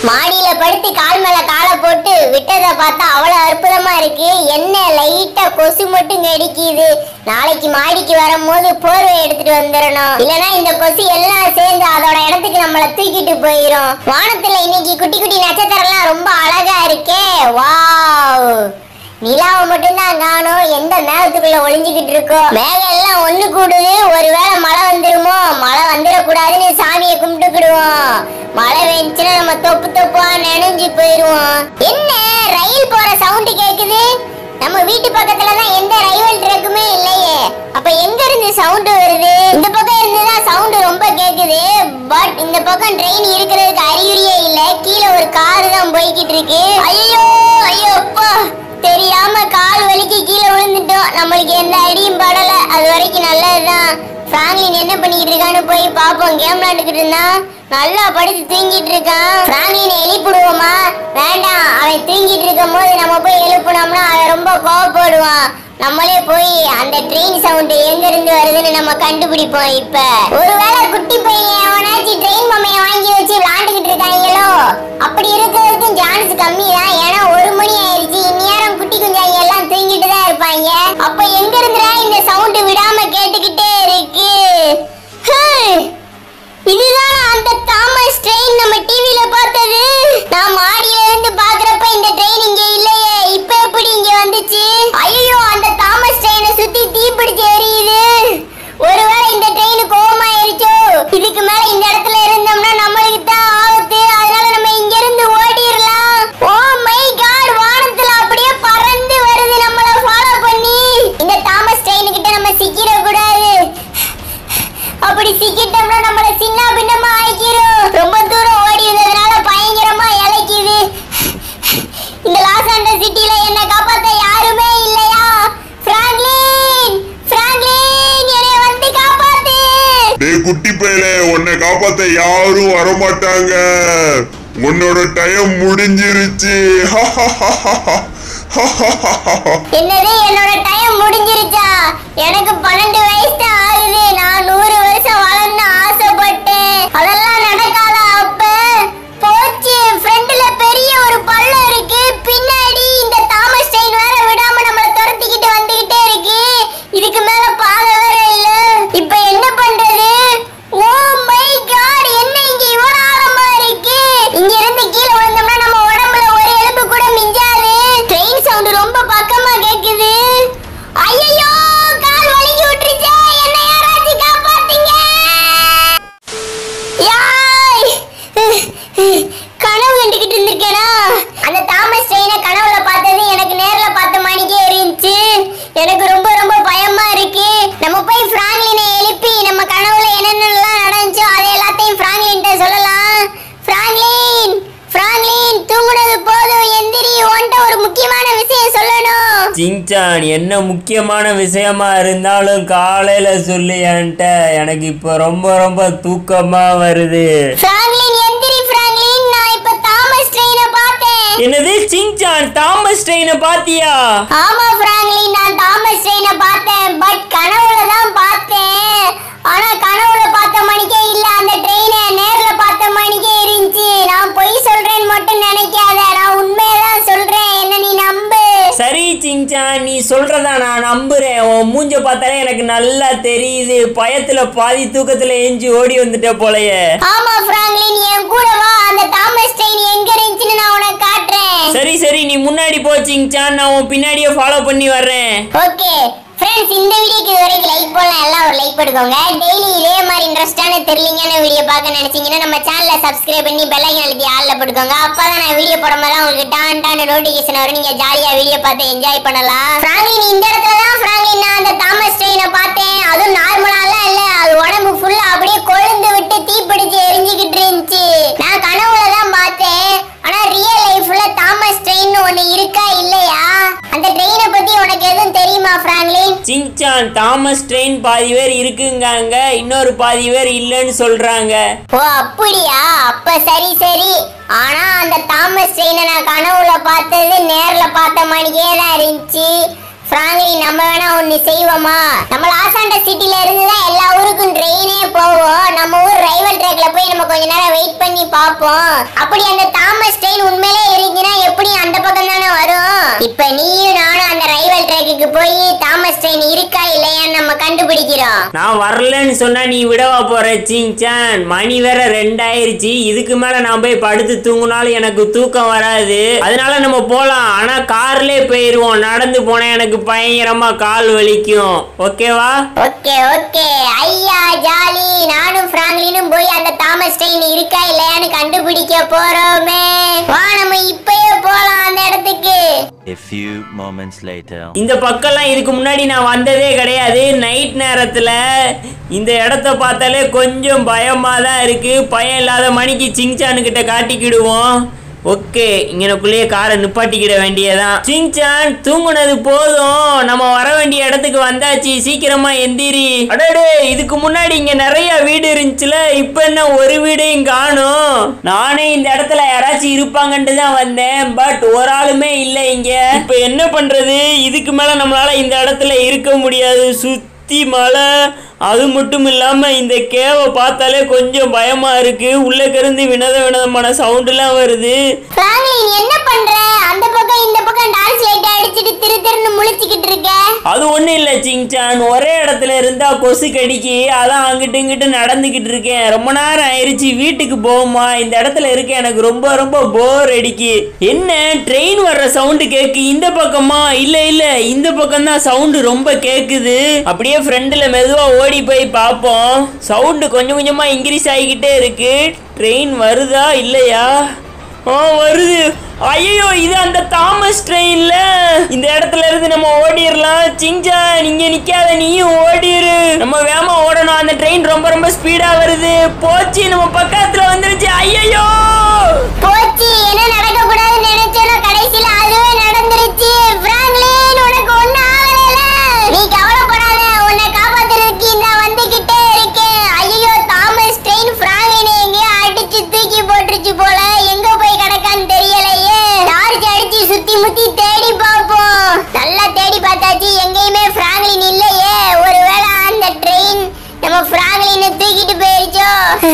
மாடியில படுத்து கால் மேல காலை போட்டு விட்டதை பார்த்தா அவ்வளவு அற்புதமா இருக்கு என்ன லைட்டா கொசு மட்டும் கடிக்குது நாளைக்கு மாடிக்கு வரும்போது போர்வை எடுத்துட்டு வந்துடணும் இல்லனா இந்த கொசு எல்லாம் சேர்ந்து அதோட இடத்துக்கு நம்மள தூக்கிட்டு போயிரும் வானத்துல இன்னைக்கு குட்டி குட்டி நட்சத்திரம்லாம் ரொம்ப அழகா இருக்கே வாவ் நிலாவை மட்டும்தான் காணும் எந்த மேகத்துக்குள்ள ஒளிஞ்சுக்கிட்டு இருக்கோ மேகம் எல்லாம் ஒண்ணு கூடுது ஒருவேளை மழை வந்துருமோ மழை வந்துடக்கூடாதுன்னு சாமியை கும்பிட்டுக்கிடுவோம் மழை வெந்துச்சுன்னா நம்ம தொப்பு தொப்பா நனைஞ்சு போயிருவோம் என்ன ரயில் போற சவுண்ட் கேக்குது நம்ம வீட்டு பக்கத்துல தான் எந்த ரயில் ட்ரக்குமே இல்லையே அப்ப எங்க இருந்து சவுண்ட் வருது இந்த பக்கம் இருந்து தான் சவுண்ட் ரொம்ப கேக்குது பட் இந்த பக்கம் ட்ரெயின் இருக்கிறதுக்கு அறிகுறியே இல்ல கீழே ஒரு கார் தான் போய்கிட்டு இருக்கு ஐயோ ஐயோ அப்பா தெரியாம கால் வலிக்கு கீழே விழுந்துட்டோம் நம்மளுக்கு எந்த அடியும் படல அது வரைக்கும் நல்லதுதான் பிராங்க்லின் என்ன பண்ணிக்கிட்டு இருக்கான்னு போய் பாப்போம் கேம் விளையாண்டுக்கிட்டு இருந்தான் நல்லா படுத்து தூங்கிட்டு இருக்கான் பிராங்க்லினை எழுப்பிடுவோமா வேண்டாம் அவன் தூங்கிட்டு இருக்கும் போது நம்ம போய் எழுப்புனோம்னா அவன் ரொம்ப கோவப்படுவான் நம்மளே போய் அந்த ட்ரெயின் சவுண்ட் எங்க இருந்து வருதுன்னு நம்ம கண்டுபிடிப்போம் இப்ப ஒருவேளை குட்டி பையன் எவனாச்சும் ட்ரெயின் பொம்மையை வாங்கி வச்சு விளையாண்டுக்கிட்டு இருக்காங்களோ அப்படி இருக்கிறதுக்கும் சான்ஸ் கம்மி தான் ஏன்னா ஒரு மணி ஆயிடுச்சு இந்நேரம் குட்டி குஞ்சாங்க எல்லாம் தூங்கிட்டு தான் இருப்பாங்க அப்ப எங்க இருந்துடா இந்த சவுண்ட் விடாம கேட்டுக்கிட்டே இருக்கு ஹே! இதுதான் அந்த தாமஸ் ட்ரெயின் நம்ம டிவில பார்த்தது நான் மாடியில இருந்து பாக்குறப்ப இந்த ட்ரெயின் இங்க இல்லையே இப்ப எப்படி இங்க வந்துச்சு ஐயோ அந்த தாமஸ் ட்ரெயினை சுத்தி தீ பிடிச்சு எரியுது ஒருவேளை இந்த ட்ரெயின் கோவமாயிருச்சோ இதுக்கு மேல இந்த இடத்துல இருந்தோம்னா நம்மளுக்கு தான் ஆபத்து அதனால நம்ம இங்க இருந்து ஓடிரலாம் ஓ மை காட் வானத்துல அப்படியே பறந்து வருது நம்மள ஃபாலோ பண்ணி இந்த தாமஸ் ட்ரெயின் கிட்ட நம்ம சிக்கிட கூடாது அப்படி சிக்கிட்டோம்னா நம்மள சின்ன பின்னமா ஆக்கிரும் ரொம்ப தூரம் ஓடி வந்ததுனால பயங்கரமா இழைக்குது இந்த லாஸ் ஆண்டஸ் சிட்டில என்ன காப்பாத்த யாருமே இல்லையா பிராங்க்லின் பிராங்க்லின் என்னை வந்து காப்பாத்து டேய் குட்டி பயலே உன்னை காப்பாத்த யாரும் வரமாட்டாங்க உன்னோட டைம் முடிஞ்சிருச்சு என்னது என்னோட டைம் முடிஞ்சிருச்சா எனக்கு பன்னெண்டு வயசு தான் ஆகுது நான் நூறு வருஷம் வளர்ந்து ஆசைப்பட்டேன் அதெல்லாம் நடக்காத அப்ப போச்சு ஃப்ரண்ட்ல பெரிய ஒரு பள்ளம் இருக்கு பின்னாடி இந்த தாமஸ் ட்ரெயின் வேற விடாம நம்மள துரத்திக்கிட்டு வந்துகிட்டே இருக்கு இதுக்கு மேல பாதை வேற இல்ல இப்ப என்ன பண்றது ஓ மை காட் என்ன இங்க இவ்வளவு ஆழமா இருக்கு இங்க இருந்து கீழே விழுந்தோம்னா நம்ம உடம்புல ஒரு எலும்பு கூட மிஞ்சாது ட்ரெயின் சவுண்ட் ரொம்ப பக்கமா கேக்குது ஐயோ கால் வலிக்கு விட்டுருச்சே என்ன யாராச்சும் காப்பாத்தீங்க யாய் கனவு கண்டுகிட்டு இருந்திருக்கேனா அந்த தாமஸ் ட்ரெயினை கனவுல பார்த்தது எனக்கு நேர்ல பார்த்த மாதிரிக்கே இருந்துச்சு எனக்கு ரொம்ப ரொம்ப பயமா இருக்கு நம்ம போய் பிராங்க்லினை எழுப்பி நம்ம கனவுல என்னென்னலாம் நடந்துச்சோ அதை எல்லாத்தையும் பிராங்க்லின்ட்ட சொல்லலாம் பிராங்க்லின் பிராங்க்லின் தூங்குனது போதும் எந்திரி உன்கிட்ட ஒரு முக்கியமான விஷயம் சொல்லணும் சிங்சான் என்ன முக்கியமான விஷயமா இருந்தாலும் காலையில சொல்லு என்கிட்ட எனக்கு இப்போ ரொம்ப ரொம்ப தூக்கமா வருது பிராங்க்லின் எந்திரி பிராங்க்லின் நான் இப்ப தாமஸ் ட்ரெயினை பார்த்தேன் என்னது சிங்சான் தாமஸ் ட்ரெயினை பாத்தியா ஆமா பிராங்க்லின் நான் தாமஸ் ட்ரெயினை பார்த்தேன் பட் கனவுல தான் பார்த்தேன் ஆனா கனவுல பார்த்த மணிக்கே இல்ல அந்த ட்ரெயினை நேர்ல பார்த்த மணிக்கே இருந்துச்சு நான் பொய் சொல்றேன்னு மட்டும் நினைக்காத நான் உண்மையதான் சொல்றேன் என்ன நீ நம்பு சரி சிங்சான் நீ சொல்றதா நான் நம்புறேன் உன் மூஞ்ச பார்த்தாலே எனக்கு நல்லா தெரியுது பயத்துல பாதி தூக்கத்துல எஞ்சி ஓடி வந்துட்ட போலயே ஆமா பிராங்க்லின் என் கூட வா அந்த தாமஸ் ட்ரெயின் எங்க இருந்துச்சுன்னு நான் உனக்கு காட்டுறேன் சரி சரி நீ முன்னாடி போ சிங்சான் நான் உன் பின்னாடியே ஃபாலோ பண்ணி வர்றேன் ஓகே ஃப்ரெண்ட்ஸ் இந்த வீடியோக்கு இது வரைக்கும் லைக் போடலாம் எல்லாம் ஒரு லைக் போட்டுக்கோங்க டெய்லி இதே மாதிரி இன்ட்ரெஸ்டான த்ரில்லிங்கான வீடியோ பார்க்க நினைச்சீங்கன்னா நம்ம சேனலை சப்ஸ்கிரைப் பண்ணி பெல் ஐக்கன் அழுத்தி ஆல்ல போட்டுக்கோங்க அப்பதான் நான் வீடியோ போடும்போது உங்களுக்கு டான் டான் நோட்டிஃபிகேஷன் வரும் நீங்க ஜாலியா வீடியோ பார்த்து என்ஜாய் பண்ணலாம் பிராங்க்லின் இந்த இடத்துல தான் பிராங்க்லின் நான் அந்த தாமஸ் ட்ரெயினை பார்த்தேன் அதுவும் நார்மலாலாம் இல்ல அது உடம்பு ஃபுல்லா அப்படியே கொழுந்து விட்டு தீப்பிடிச்சு எரிஞ்சுக்கிட்டு இருந்துச்சு நான் கனவுல தான் பார்த்தேன் ஆனா ரியல் லைஃப்ல தாமஸ் ட்ரெயின் ஒண்ணு இருக்கா இல்லையா அந்த ட்ரெயினை பத்தி உனக்கு எதுவும் தெரியுமா பிராங்க்லின் சிங்சான் தாமஸ் ட்ரெயின் பாதி பேர் இருக்குங்காங்க இன்னொரு பாதி பேர் இல்லைன்னு சொல்றாங்க ஓ அப்படியா அப்ப சரி சரி ஆனா அந்த தாமஸ் ட்ரெயினை நான் கனவுல பார்த்தது நேர்ல பார்த்த மாதிரியே தான் இருந்துச்சு பிராங்க்லின் நம்ம வேணா ஒண்ணு செய்வோமா நம்ம லாஸ் ஆண்ட சிட்டில இருந்து தான் எல்லா ஊருக்கும் ட்ரெயினே போவோம் நம்ம ஊர் ரயில்வே ட்ராக்ல போய் நம்ம கொஞ்ச நேரம் வெயிட் பண்ணி பாப்போம் அப்படி அந்த தாமஸ் ட்ரெயின் உண்மையிலே இருந்துச்சுன்னா எப்படி அந்த பக்கம் தானே வரும் இப்ப நீயும் நானும் அந்த ரைவல் ட்ராக்குக்கு போய் தாமஸ் ட்ரெயின் இருக்கா இல்லையான்னு நம்ம கண்டுபிடிக்கிறோம் நான் வரலன்னு சொன்னா நீ விடவா போற சிங்சான் மணி வேற ரெண்டாயிருச்சு இதுக்கு மேல நான் போய் படுத்து தூங்குனாலும் எனக்கு தூக்கம் வராது அதனால நம்ம போலாம் ஆனா கார்லயே போயிருவோம் நடந்து போனா எனக்கு பயங்கரமா கால் வலிக்கும் ஓகேவா ஓகே ஓகே ஐயா ஜாலி நானும் பிராங்க்லினும் போய் அந்த தாமஸ் ட்ரெயின் இருக்கா இல்லையான்னு கண்டுபிடிக்க போறோமே வா நம்ம இப்பயே போலாம் அந்த இடத்துக்கு A few moments later. இந்த பக்கம்லாம் இதுக்கு முன்னாடி நான் வந்ததே கிடையாது நைட் நேரத்தில் இந்த இடத்த பார்த்தாலே கொஞ்சம் பயமாக தான் இருக்குது பயம் இல்லாத மணிக்கு சிங்சானுக்கிட்ட காட்டிக்கிடுவோம் ஓகே இங்கனக்குள்ளேயே காரை நிப்பாட்டிக்கிட வேண்டியதான் சிங்சான் தூங்குனது போதும் நம்ம வர வேண்டிய இடத்துக்கு வந்தாச்சு சீக்கிரமா எந்திரி அடடே இதுக்கு முன்னாடி இங்க நிறைய வீடு இருந்துச்சுல இப்ப என்ன ஒரு வீடையும் காணும் நானே இந்த இடத்துல யாராச்சும் இருப்பாங்கன்ட்டு தான் வந்தேன் பட் ஒரு ஆளுமே இல்லை இங்க இப்ப என்ன பண்றது இதுக்கு மேல நம்மளால இந்த இடத்துல இருக்க முடியாது சுத்தி மழை அது மட்டும் இல்லாம இந்த கேவை பார்த்தாலே கொஞ்சம் பயமா இருக்கு உள்ளக்க இருந்து வினத வினதமான சவுண்டுலாம் வருது பிராங்க்லின் என்ன பண்ற அந்த பக்கம் இந்த பக்கம் டார்ச் லைட் அடிச்சிட்டு திரு திருன்னு முழிச்சுக்கிட்டு இருக்க அது ஒன்றும் இல்லை சிங்சான் ஒரே இடத்துல இருந்தா கொசு கடிக்கு அதான் அங்கிட்டு இங்கிட்டு நடந்துக்கிட்டு இருக்கேன் ரொம்ப நேரம் ஆயிடுச்சு வீட்டுக்கு போகுமா இந்த இடத்துல இருக்க எனக்கு ரொம்ப ரொம்ப போர் அடிக்கு என்ன ட்ரெயின் வர்ற சவுண்டு கேக்கு இந்த பக்கமா இல்ல இல்ல இந்த பக்கம் தான் சவுண்டு ரொம்ப கேக்குது அப்படியே ஃப்ரெண்டில் மெதுவா ஓடி போய் பார்ப்போம் சவுண்டு கொஞ்சம் கொஞ்சமா இன்க்ரீஸ் ஆகிக்கிட்டே இருக்கு ட்ரெயின் வருதா இல்லையா ஆ வருது ஐயோ இது அந்த தாமஸ் ட்ரெயின்ல இந்த இடத்துல இருந்து நம்ம ஓடிரலாம் சிஞ்சா நீங்க நிக்காத நீயும் ஓடிரு நம்ம வேகமா ஓடணும் அந்த ட்ரெயின் ரொம்ப ரொம்ப ஸ்பீடா வருது போச்சு நம்ம பக்கத்துல வந்துருச்சு ஐயோ போச்சு என்ன நடக்க கூடாதுன்னு நினைச்சேனோ கடைசியில அதுவே நடந்துருச்சு பிராங்க்லின் உனக்கு ஒண்ணு ஆகல நீ கவலைப்படாத உன்னை காப்பாத்துறதுக்கு நான் வந்துகிட்டே இருக்கேன் ஐயோ தாமஸ் ட்ரெயின் பிராங்க்லினை எங்கேயோ அடிச்சு தூக்கி போட்டுருச்சு போல எங்க போய் கிடக்கான்னு தெரியலையே டார்ச் அடிச்சு சுத்தி முத்தி தேடி பார்ப்போம் நல்லா தேடி பார்த்தாச்சு எங்கேயுமே பிராங்க்லின் இல்லையே ஒருவேளை அந்த ட்ரெயின் நம்ம பிராங்க்லினை தூக்கிட்டு போயிருச்சோ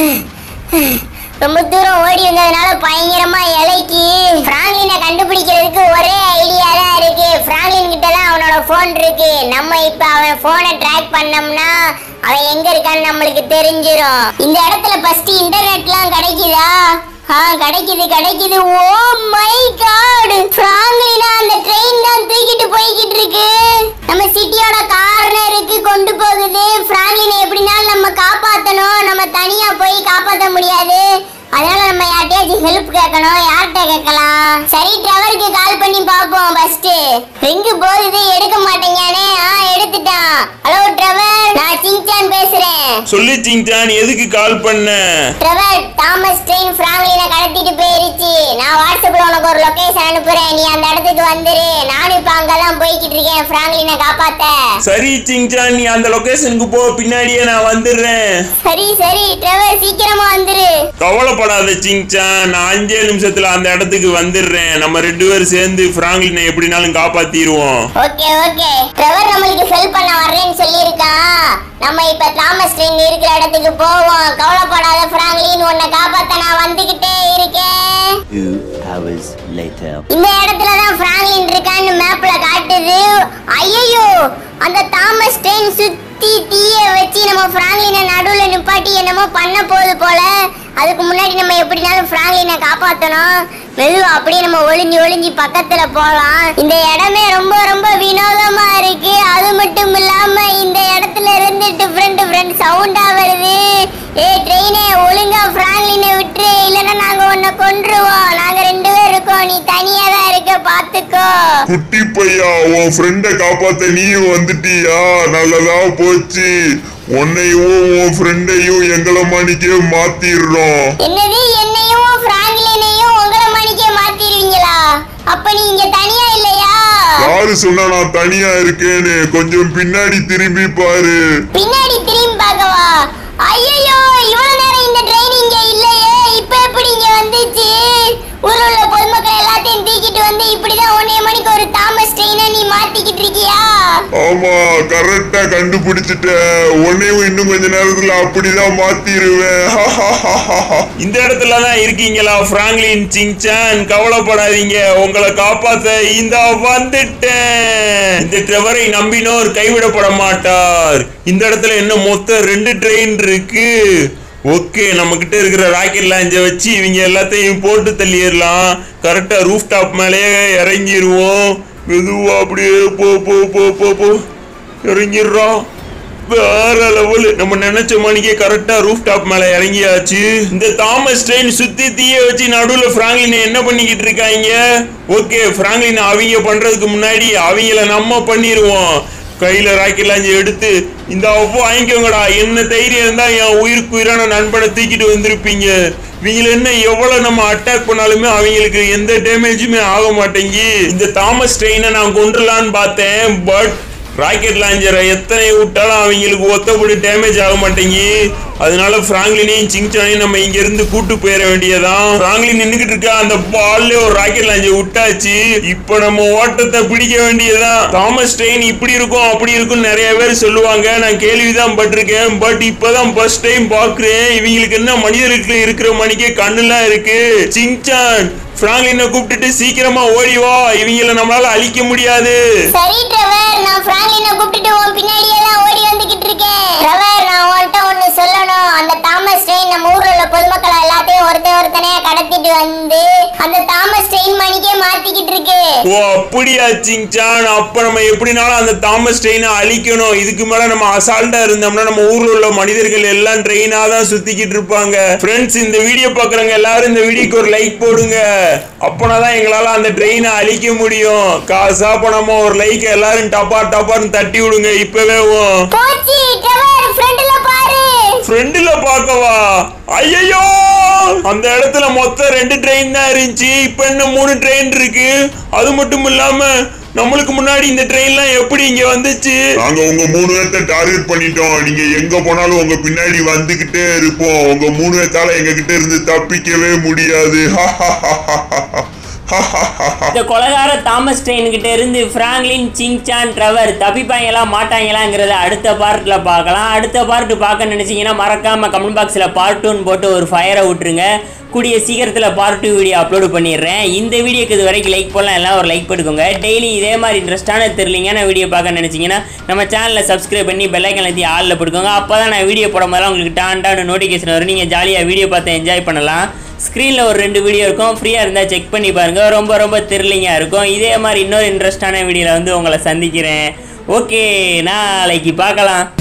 ரொம்ப தூரம் ஓடி வந்ததுனால பயங்கரமா இலைக்கு பிராங்க்லினை கண்டுபிடிக்கிறதுக்கு ஒரே ஐடியா தான் இருக்கு பிராங்க்லின் கிட்ட தான் அவனோட போன் இருக்கு நம்ம இப்ப அவன் போனை ட்ராக் பண்ணோம்னா அவன் எங்க இருக்கான்னு நம்மளுக்கு தெரிஞ்சிரும் இந்த இடத்துல ஃபர்ஸ்ட் இன்டர்நெட்லாம் கிடைக்குதா ஆ கிடைக்குது கிடைக்குது ஓ மை காட் பிராங்க்லினா அந்த ட்ரெயின் தான் தூக்கிட்டு போய்கிட்டு இருக்கு நம்ம சிட்டியோட கார்னருக்கு கொண்டு போகுது பிராங்க்லினை எப்படினாலும் நம்ம காப்பாத்தணும் நம்ம தனியா போய் காப்பாத்த முடியாது அதனால நம்ம யார்கிட்டயாச்சும் ஹெல்ப் கேட்கணும் யார்கிட்ட கேட்கலாம் சரி ட்ரவருக்கு கால் பண்ணி பார்ப்போம் ஃபர்ஸ்ட் ரிங்கு போகுது எடுக்க மாட்டேங்கானே ஆ எடுத்துட்டான் ஹலோ ட்ரவர் நான் சிங்சான் பேசுறேன் சொல்லு சிங்சான் எதுக்கு கால் பண்ண ட்ரெவர் தாமஸ் ட்ரெயின் பிராங்க்லினை கடத்திட்டு போயிருச்சு நான் வாட்ஸ்அப்ல உனக்கு ஒரு லொகேஷன் அனுப்புறேன் நீ அந்த இடத்துக்கு வந்துரு நானும் இப்ப அங்கதான் போய்கிட்டு இருக்கேன் பிராங்க்லினை காப்பாத்த சரி சிங்சான் நீ அந்த லொகேஷனுக்கு போ பின்னாடியே நான் வந்துடுறேன் சரி சரி ட்ரெவர் சீக்கிரமா வந்துரு கவலைப்படாத சிங்சான் நான் அஞ்சே நிமிஷத்துல அந்த இடத்துக்கு வந்துடுறேன் நம்ம ரெண்டு பேரும் சேர்ந்து பிராங்க்லினை எப்படினாலும் காப்பாத்திடுவோம் ஓகே ஓகே ட்ரெவர் நம்மளுக்கு ஹெல்ப் பண்ண வர்றேன்னு சொல்லியிருக்கான் நம்ம இப்ப தாமஸ் ட்ரெயின் இருக்கிற இடத்துக்கு போவோம் கவலைப்படாத பிராங்க்லின் உன்னை காப்பாத்த நான் வந்துகிட்டே இருக்கேன் Two hours later. இந்த இடத்துல தான் பிராங்க்லின் இருக்கான்னு மேப்ல காட்டுது ஐயோ அந்த தாமஸ் ட்ரெயின் சுத்தி தீய வச்சு நம்ம பிராங்க்லினை நடுவுல நிப்பாட்டி என்னமோ பண்ண போகுது போல அதுக்கு முன்னாடி நம்ம எப்படினாலும் பிராங்க்லினை காப்பாத்தணும் மெதுவா அப்படியே நம்ம ஒளிஞ்சு ஒளிஞ்சு பக்கத்துல போலாம் இந்த இடமே ரொம்ப ரொம்ப வினோதமா இருக்கு அது மட்டும் இல்லாம இந்த இடத்துல இருந்து டிஃப்ரெண்ட் டிஃப்ரெண்ட் சவுண்டா வருது ஏய் ட்ரெயினே ஒழுங்கா பிராங்க்லினை விட்டுரு இல்லைன்னா நாங்க உன்னை கொன்றுவோம் நாங்க ரெண்டு பேர் இருக்கோம் நீ தனியா தான் இருக்க பாத்துக்கோ குட்டி பையா உன் ஃப்ரெண்ட காப்பாத்த நீயும் வந்துட்டியா நல்லதா போச்சு உன்னையும் உன் ஃப்ரெண்டையும் எங்களை மணிக்கே மாத்திடுறோம் என்னது என்னையும் பிராங்க்லினையும் உங்களை மணிக்கே மாத்திடுவீங்களா அப்ப நீ இங்க தனியா இல்லையா யாரு சொன்னா நான் தனியா இருக்கேன்னு கொஞ்சம் பின்னாடி திரும்பி பாரு பின்னாடி திரும்பி பார்க்கவா ஐயோ இவ்வளவு நேரம் இந்த ட்ரெயின் இங்க இல்லையே இப்ப எப்படி இங்க வந்துச்சு ஊர்ல உள்ள பொதுமக்கள் எல்லாத்தையும் தூக்கிட்டு வந்து இப்படிதான் ஒன்னே மணிக்கு ஒரு தாமஸ் ட்ரெயினை நீ மாத்திக்கிட்டு இருக்கியா ஆமா கரெக்டா கண்டுபிடிச்சிட்ட உன்னையும் இன்னும் கொஞ்ச நேரத்துல அப்படிதான் மாத்திருவேன் இந்த இடத்துல தான் இருக்கீங்களா பிராங்க்லின் சிங்சான் கவலைப்படாதீங்க உங்களை காப்பாத்த இந்த வந்துட்டேன் இந்த ட்ரெவரை நம்பினோர் கைவிடப்பட மாட்டார் இந்த இடத்துல என்ன மொத்தம் ரெண்டு ட்ரெயின் இருக்கு ஓகே நம்ம கிட்ட இருக்கிற ராக்கெட் லாஞ்சை வச்சு இவங்க எல்லாத்தையும் போட்டு தள்ளிடலாம் கரெக்டா ரூஃப் டாப் மேலேயே இறங்கிருவோம் மெதுவா அப்படியே போ போ போ போ போ இறங்கிடுறோம் வேற லெவல் நம்ம நினைச்ச மணிக்கே கரெக்டா ரூஃப் டாப் மேல இறங்கியாச்சு இந்த தாமஸ் ட்ரெயின் சுத்தி தீய வச்சு நடுவுல பிராங்க்லின் என்ன பண்ணிக்கிட்டு இருக்காங்க ஓகே பிராங்க்லின் அவங்க பண்றதுக்கு முன்னாடி அவங்கள நம்ம பண்ணிடுவோம் கையில ராக்கெட் லாஞ்சி எடுத்து இந்த அப்போ வாங்கிக்கோங்கடா என்ன தைரியம் இருந்தா என் உயிருக்கு உயிரான நண்பனை தூக்கிட்டு வந்திருப்பீங்க இவங்களை என்ன எவ்வளவு நம்ம அட்டாக் பண்ணாலுமே அவங்களுக்கு எந்த டேமேஜுமே ஆக மாட்டேங்கி இந்த தாமஸ் ட்ரெயினை நான் கொண்டுலான்னு பார்த்தேன் பட் ராக்கெட் லாஞ்சரை எத்தனை விட்டாலும் அவங்களுக்கு ஒத்தப்படி டேமேஜ் ஆக மாட்டேங்கி அதனால பிராங்க்லினையும் சிங்சானையும் நம்ம இங்க இருந்து கூட்டு போயிட வேண்டியதான் பிராங்க்லின் நின்னுகிட்டு இருக்க அந்த பால்ல ஒரு ராக்கெட் லாஞ்சை விட்டாச்சு இப்ப நம்ம ஓட்டத்தை பிடிக்க வேண்டியதான் தாமஸ் ட்ரெயின் இப்படி இருக்கும் அப்படி இருக்கும் நிறைய பேர் சொல்லுவாங்க நான் கேள்விதான் பட்டிருக்கேன் பட் இப்பதான் ஃபர்ஸ்ட் டைம் பாக்குறேன் இவங்களுக்கு என்ன மனிதர்களுக்கு இருக்கிற மணிக்கே கண்ணுலாம் இருக்கு சிங்சான் பிராங்க்லினை கூப்பிட்டுட்டு சீக்கிரமா ஓடி வா இவங்கள நம்மளால அழிக்க முடியாது சரி ட்ரெவர் நான் பிராங்க்லினை கூப்பிட்டுட்டு உன் பின்னாடியே தான் ஓடி வந்துகிட்டு இருக்கேன் ட்ரெவர் நான் உன்கிட்ட ஒன்னு சொல்லணும் அந்த தாமஸ் ட்ரெயின் நம்ம ஊர்ல உள்ள பொதுமக்கள் எல்லாத்தையும் ஒருத்தன் ஒருத்தனையா கடத்திட்டு வந்து அந்த தாமஸ் ட்ரெயின் மணிக்கே மாத்திக்கிட்டு இருக்கு ஓ அப்படியா சிங்சான் அப்ப நம்ம எப்படினாலும் அந்த தாமஸ் ட்ரெயினை அழிக்கணும் இதுக்கு மேல நம்ம அசால்ட்டா இருந்தோம்னா நம்ம ஊர்ல உள்ள மனிதர்கள் எல்லாம் ட்ரெயினா தான் சுத்திக்கிட்டு இருப்பாங்க ஃப்ரெண்ட்ஸ் இந்த வீடியோ பாக்குறவங்க எல்லாரும் இந்த வீடியோக்கு ஒரு லைக் போடுங்க அப்பனாதான் எங்களால அந்த ட்ரெயினை அழிக்க முடியும் காசா பணமா ஒரு லைக் எல்லாரும் டப்பா டப்பான்னு தட்டி விடுங்க இப்பவே போச்சு ட்ரெவர் ஃப்ரண்ட்ல பாரு ஃப்ரெண்டுல பார்க்கவா ஐயோ அந்த இடத்துல மொத்தம் ரெண்டு ட்ரெயின் தான் இருந்துச்சு இப்ப என்ன மூணு ட்ரெயின் இருக்கு அது மட்டும் இல்லாம நம்மளுக்கு முன்னாடி இந்த ட்ரெயின்லாம் எப்படி இங்க வந்துச்சு நாங்க உங்க மூணு பேர்த்த டார்கெட் பண்ணிட்டோம் நீங்க எங்க போனாலும் உங்க பின்னாடி வந்துகிட்டே இருப்போம் உங்க மூணு பேர்த்தால எங்க கிட்ட இருந்து தப்பிக்கவே முடியாது இந்த கொலகார தாமஸ் ட்ரெயின் கிட்ட இருந்து பிராங்க்லின் சிங்சான் ட்ரெவர் தப்பிப்பாங்களா மாட்டாங்களாங்கிறத அடுத்த பார்ட்டில் பார்க்கலாம் அடுத்த பார்ட் பார்க்க நினைச்சீங்கன்னா மறக்காம கமெண்ட் பாக்ஸில் பார்ட் டூன்னு போட்டு ஒரு ஃபயரை விட்டுருங்க கூடிய சீக்கிரத்தில் பார்ட் டூ வீடியோ அப்லோடு பண்ணிடுறேன் இந்த வீடியோக்கு இது வரைக்கும் லைக் பண்ணலாம் எல்லாம் ஒரு லைக் போட்டுக்கோங்க டெய்லி இதே மாதிரி இன்ட்ரெஸ்டான தெரியலிங்கன்னா வீடியோ பார்க்க நினைச்சீங்கன்னா நம்ம சேனலை சப்ஸ்கிரைப் பண்ணி பெல்லைக்கன் எழுதி ஆளில் போட்டுக்கோங்க அப்போ தான் நான் வீடியோ போடும் போதெல்லாம் உங்களுக்கு டான் டான் நோட்டிஃபிகேஷன் வரும் நீங்கள் ஜாலியாக வீடியோ பார்த்து என்ஜாய் பண்ணலாம் ஸ்க்ரீனில் ஒரு ரெண்டு வீடியோ இருக்கும் ஃப்ரீயாக இருந்தால் செக் பண்ணி பாருங்கள் ரொம்ப ரொம்ப த்ரில்லிங்காக இருக்கும் இதே மாதிரி இன்னொரு இன்ட்ரெஸ்டான வீடியோவில் வந்து உங்களை சந்திக்கிறேன் ஓகே நாளைக்கு பார்க்கலாம்